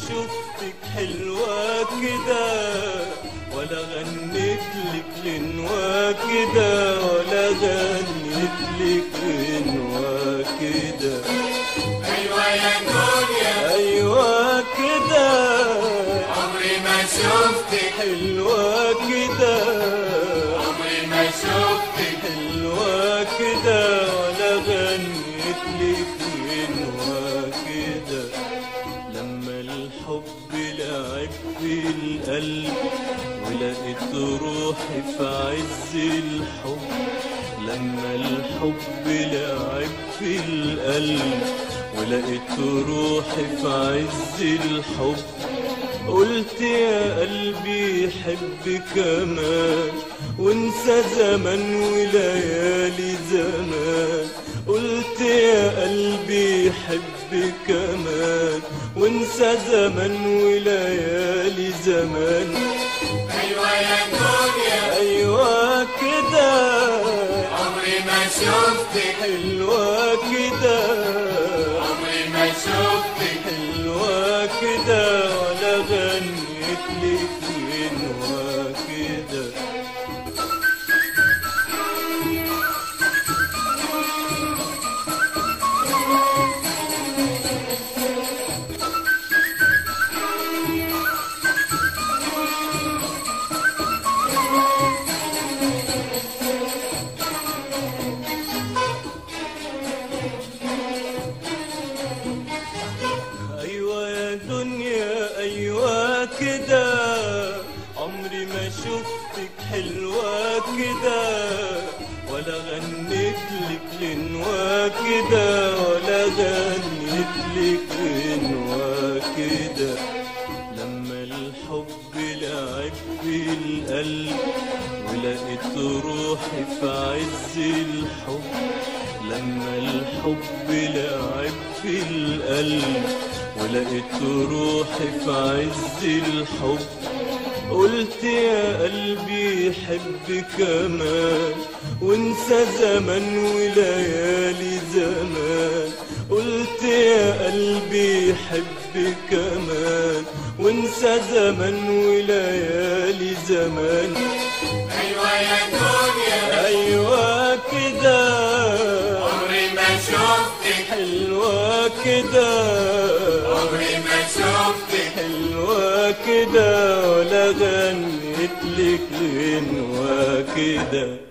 شفتك حلوة كده ولا غنيت لك غنوة كده ولا غنيت لك غنوة كده أيوة يا دنيا أيوة كده عمري ما شفتك حلوة كده عمري ما شفتك حلوة كده ولا غنيت لك غنوة كده لما الحب لعب في القلب ولقيت روحي في عز الحب لما الحب لعب في القلب ولقيت روحي في عز الحب قلت يا قلبي حب كمان وانسى زمن وليالي زمان قلت يا قلبي حب كمان وانسى زمن وليالي زمان أيوة يا دنيا ايوه كده عمري ما شفتك حلوه كده عمري ما شفتك حلوة كده ولا غنيت لك غنوة كده أيوة يا دنيا أيوة كده عمري ما شفتك حلوة كده ولا غنيت لك غنوة كده ولا غنيت لك غنوة كده لما الحب لعب في القلب ولقيت روحي في عز الحب لما الحب لعب في القلب ولقيت روحي في عز الحب قلت يا قلبي حب كمان وانسى زمن وليالي زمان قلت يا قلبي حب كمان وانسى زمن وليالي زمان أيوة يا دنيا ايوه كده عمري ما شفتك حلوه كده عمري ما شفتك حلوة كده ولا غنيت لك غنوة كده